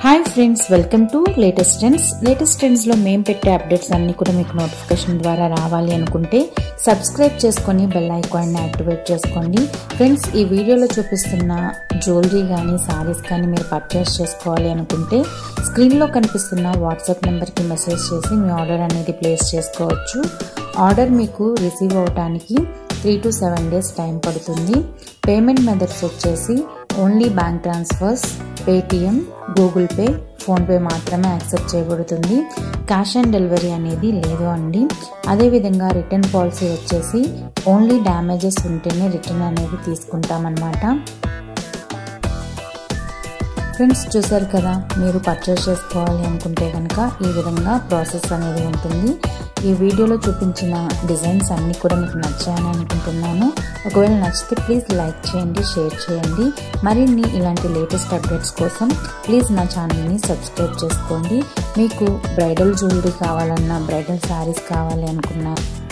hi friends welcome to latest trends latest ట్రెండ్స్లో మేము పెట్టే అప్డేట్స్ అన్నీ కూడా మీకు నోటిఫికేషన్ ద్వారా రావాలి అనుకుంటే సబ్స్క్రైబ్ చేసుకొని బెల్ ఐకాన్ని యాక్టివేట్ చేసుకోండి ఫ్రెండ్స్ ఈ వీడియోలో చూపిస్తున్న జ్యువెలరీ కానీ శారీస్ కానీ మీరు పర్చేస్ చేసుకోవాలి అనుకుంటే స్క్రీన్లో కనిపిస్తున్న వాట్సాప్ నెంబర్కి మెసేజ్ చేసి మీ ఆర్డర్ అనేది ప్లేస్ చేసుకోవచ్చు ఆర్డర్ మీకు రిసీవ్ అవడానికి three to seven days time పడుతుంది పేమెంట్ మెథడ్స్ వచ్చేసి only bank transfers Paytm Google Pay PhonePe మాత్రమే యాక్సెప్ట్ చేయబడుతుంది క్యాష్ ఆన్ డెలివరీ అనేది లేదు అండి అదేవిధంగా రిటర్న్ పాలసీ వచ్చేసి ఓన్లీ డ్యామేజెస్ ఉంటేనే రిటర్న్ అనేది తీసుకుంటామన్నమాట ఫ్రెండ్స్ చూసారు కదా మీరు పర్చేస్ చేసుకోవాలి అనుకుంటే కనుక ఈ విధంగా ప్రాసెస్ అనేది ఉంటుంది ఈ వీడియోలో చూపించిన డిజైన్స్ అన్నీ కూడా మీకు నచ్చాయని అనుకుంటున్నాను ఒకవేళ నచ్చితే ప్లీజ్ లైక్ చేయండి షేర్ చేయండి మరిన్ని ఇలాంటి లేటెస్ట్ అప్డేట్స్ కోసం ప్లీజ్ నా ఛానల్ని సబ్స్క్రైబ్ చేసుకోండి మీకు బ్రైడల్ జ్యువెలరీ కావాలన్నా బ్రైడల్ శారీస్ కావాలి అనుకున్నా